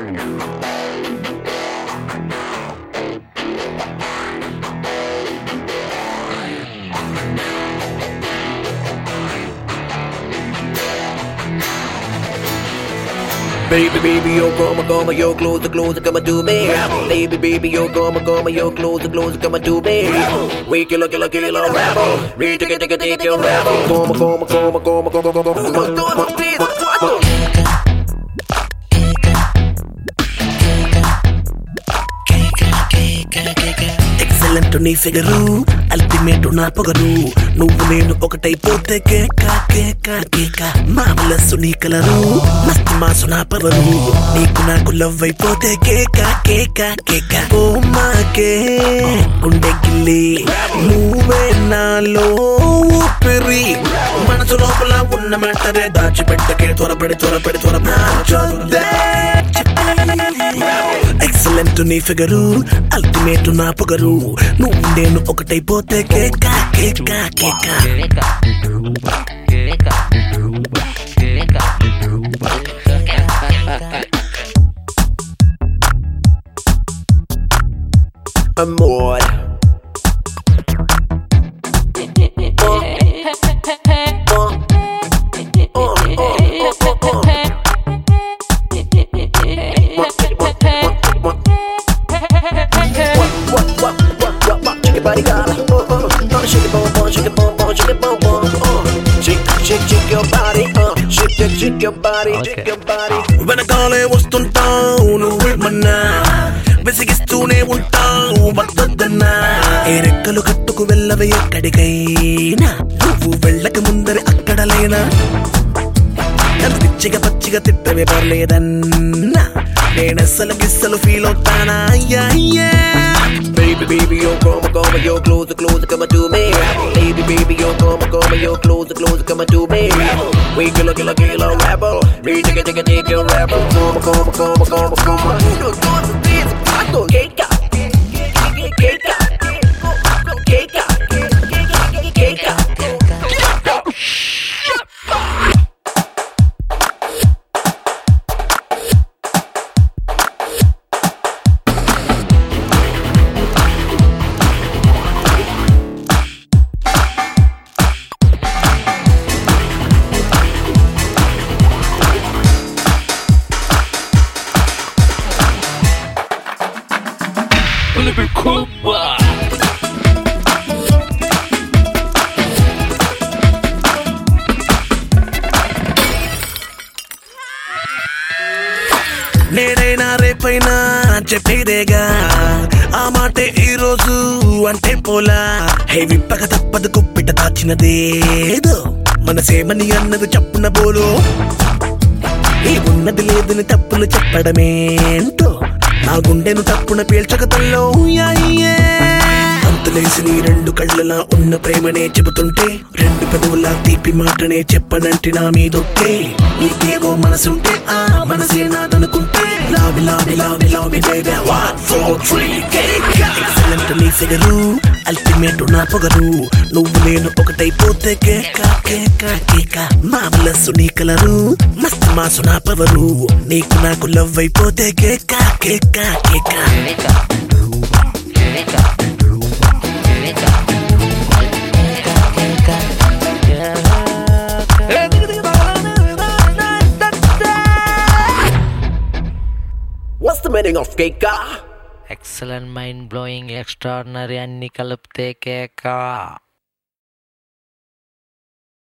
Baby, baby, yo, come on, come on, yo, close the close, come and do me. Baby, baby, yo, come on, come on, yo, close the close, come and do me. We kill a kill a kill a rebel. We take it, take it, take it, rebel. Come on, come on, come on, come on, come on, come on, come on, come on, please, what? Excellent నీ figure ultimate నా పొగరు నువ్వు నేను ఒకటైపోతే కేక కేక కేక మామలస్సు నీ colour మస్తు మాసు నా పవరు నీకు నాకు లవ్ అయిపోతే కేక కేక కేక ఓ మాకే గుండె గిల్లి నువ్వే నాలో ఊపిరి మనసు లోపల ఉన్న మ్యాటరే దాచిపెట్టకే త్వరపడి త్వరపడి త్వరపడి ఎక్సలెంట్ నీ ఫిగరు అల్టిమేట్ నా పొగరు నువ్వు నేను ఒకటైపోతే కేక కేక కేక Amor. Shake your body, girl. Oh, oh, oh, shake it, boom, boom, shake it, boom, boom, shake it, boom, boom. Oh, shake, shake, shake your body. Uh, shake, shake, shake your body, shake your body. వెనకాలే వస్తుంటావు నువ్వేమన్నా విసిగిస్తూనే ఉంటావు వద్దొద్దన్నా ఏ రెక్కలు కట్టుకు వెళ్ళవే ఎక్కడికైనా నువ్వు వెళ్ళక ముందరి అక్కడ లేనా నన్ను పిచ్చిగా పచ్చిగా తిట్టవే పర్లేదన్నా నేనెస్సలు గిస్సలు ఫీల్ అవుతానా అయ్యా అయ్యా Baby, baby, yo, come on, come on, yo, close, close, come and do me. Baby, baby, yo, come on, come on, yo, close, close, come and do me. We kill a kill a kill a rebel. We take it, take it, take it, rebel. Come on, come on, come on, come on, come on. You know, do this, I don't get up. Get up. Get up. Get up. నేడైనా రేపైనా చెప్పేదేగా ఆ మాటే ఈ రోజు అంటే పోలా హే విప్పక తప్పదు కుప్పిట దాచినదేదో మనసేమని అన్నది చెప్పున బోలు ఈ ఉన్నది లేదని తప్పులు చెప్పడమేంటో నా గుండెను తప్పున పీల్చక తల్లో యాయ్యే. అంతులేసి నీ రెండు కళ్ళలా ఉన్న ప్రేమనే చెబుతుంటే రెండు పెదవుల తీపి మాటనే చెప్పనంటి నా మీదొట్టే నీకేగో మనసుంటే ఆ మనసే నాదనుకుంటే లావి లావి లావి లావి baby one four three excellent నీ ఫిగరు అల్టిమేట్ నా పొగరు నువ్వు నేను ఒకటైపోతే కేక కేక కేక మామలస్సు నీ కలరు మస్తు మాసు నా పవరు నీకు నాకు లవ్ అయిపోతే కేక కేక కేక What's the meaning of Keka? Excellent mind blowing extraordinary అన్ని కలిపితే కేక